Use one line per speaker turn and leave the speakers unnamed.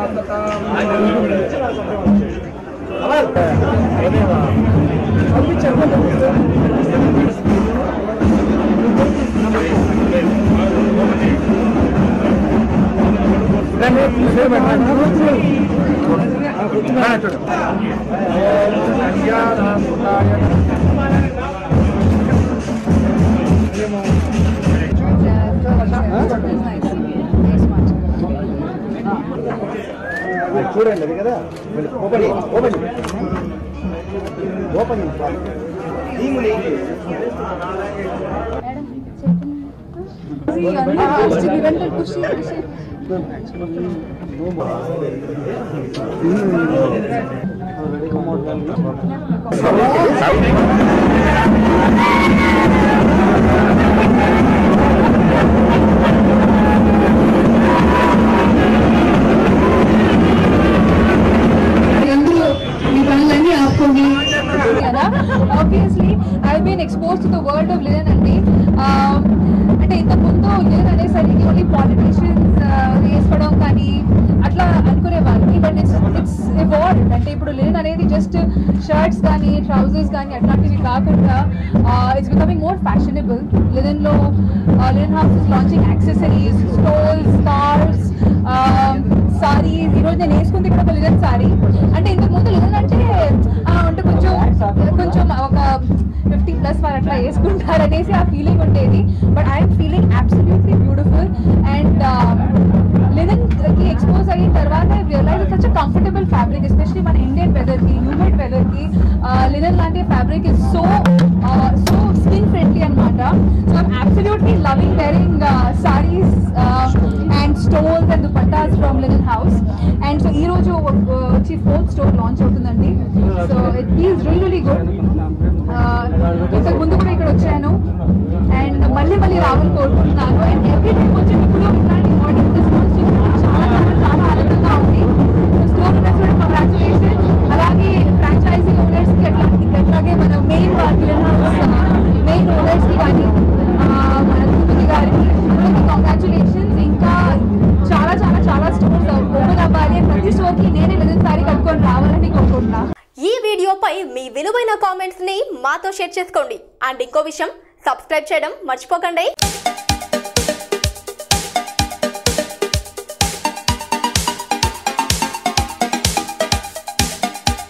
చూడండి అది కదా ఓపెన్ ఓపెన్ ఓపెన్
అందరూ మీ పనులన్నీ ఆపుకోండి కదా obviously I been expose to the world of linen అండి Um, అంటే ఇంతకు ముందు లినన్ అనేసరికి ఓన్లీ పాలిటీషియన్స్ వేసుకోవడం కానీ అట్లా అనుకునే వాళ్ళకి బట్ ఇట్స్ ఇట్స్ ఎవాల్డ్ అంటే ఇప్పుడు లినన్ అనేది జస్ట్ షర్ట్స్ కానీ ట్రౌజర్స్ కానీ అట్లాంటివి కాకుండా ఇట్స్ బికమింగ్ మోర్ ఫ్యాషనబుల్ లినన్లో linen house is launching accessories stoles scarves saris ఈరోజు నేను వేసుకుంది ఇక్కడ ఒక లినన్ సారీ అంటే ఇంతకు ముందు లినన్ అంటే ఆ, అంటే కొంచెం కొంచెం ఒక ఫిఫ్టీ ప్లస్ వాళ్ళు అట్లా వేసుకుంటారు అనేసి ఆ ఫీలింగ్ ఉండేది but I'm feeling absolutely beautiful and linen కి ఎక్స్పోజ్ అయిన తర్వాత realise such comfortable fabric especially మన ఇండియన్ వెదర్ కి హ్యూమిడ్ వెదర్ కి లినన్ లాంటి fabric is so so skin friendly అనమాట so I'm absolutely loving wearing saris and stoles and dupattas from linen house and so ఈ రోజు uh, వచ్చి ఫోర్త్ స్టోర్ లాంచ్ అవుతుందండి so it feels really good ఇంతకు ముందు కూడా ఇక్కడ వచ్చాను అండ్ మళ్ళీ మళ్ళీ రావాలని కోరుకుంటున్నాను అండ్ ఎవ్రీ టైం వచ్చినప్పుడు ఇట్లాంటి మోడల్ డిస్కౌంట్స్ చూసి చాలా చాలా చాలా ఆనందంగా ఉంది స్టోర్ ఉన్నటువంటి కంగ్రాచులేషన్ అలాగే ఫ్రాంచైజీ ఓనర్స్ కి అట్లాంటి అట్లాగే మన మెయిన్ మెయిన్ ఓనర్స్ కి కానీ ఆ, మన తిరుపతి గారికి అందరికీ కంగ్రాచులేషన్స్ ఇంకా చాలా చాలా చాలా స్టోర్స్ ఓపెన్ అవ్వాలి ప్రతి స్టోర్ కి నేనే నిజం సారీ కట్టుకొని రావాలని కోరుకుంటున్నా
ఈ వీడియోపై మీ విలువైన కామెంట్స్ ని మాతో షేర్ చేసుకోండి అండ్ ఇంకో విషయం సబ్స్క్రైబ్ చేయడం మర్చిపోకండి